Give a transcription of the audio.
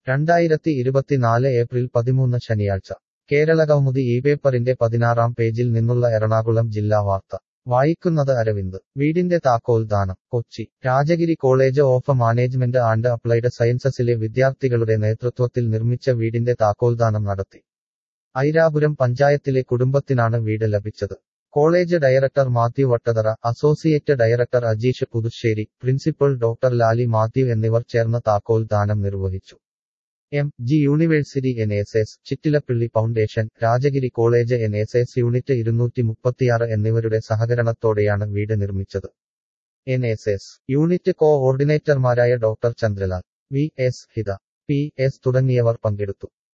രണ്ടായിരത്തി ഇരുപത്തിനാല് ഏപ്രിൽ പതിമൂന്ന് ശനിയാഴ്ച കേരള കൗമുദി ഈ പേപ്പറിന്റെ പതിനാറാം പേജിൽ നിന്നുള്ള എറണാകുളം ജില്ലാ വാർത്ത വായിക്കുന്നത് അരവിന്ദ് വീടിന്റെ താക്കോൽ ദാനം Kochi Rajagiri college of management and applied സയൻസസിലെ വിദ്യാർത്ഥികളുടെ നേതൃത്വത്തിൽ നിർമ്മിച്ച വീടിന്റെ താക്കോൽദാനം നടത്തി ഐരാപുരം പഞ്ചായത്തിലെ കുടുംബത്തിനാണ് വീട് ലഭിച്ചത് college director Mathew Vattathara associate director Ajeesh Puthussery principal doctor Lali Mathew എന്നിവർ ചേർന്ന് താക്കോൽ ദാനം നിർവഹിച്ചു M G university N S S Chittilappilly foundation Rajagiri college N S S unit ഇരുന്നൂറ്റി മുപ്പത്തിയാറ് എന്നിവരുടെ സഹകരണത്തോടെയാണ് വീട് നിർമ്മിച്ചത് എൻ എസ് എസ് യൂണിറ്റ് കോ ഓർഡിനേറ്റർമാരായ doctor Chandralal V S Hitha P S തുടങ്ങിയവർ പങ്കെടുത്തു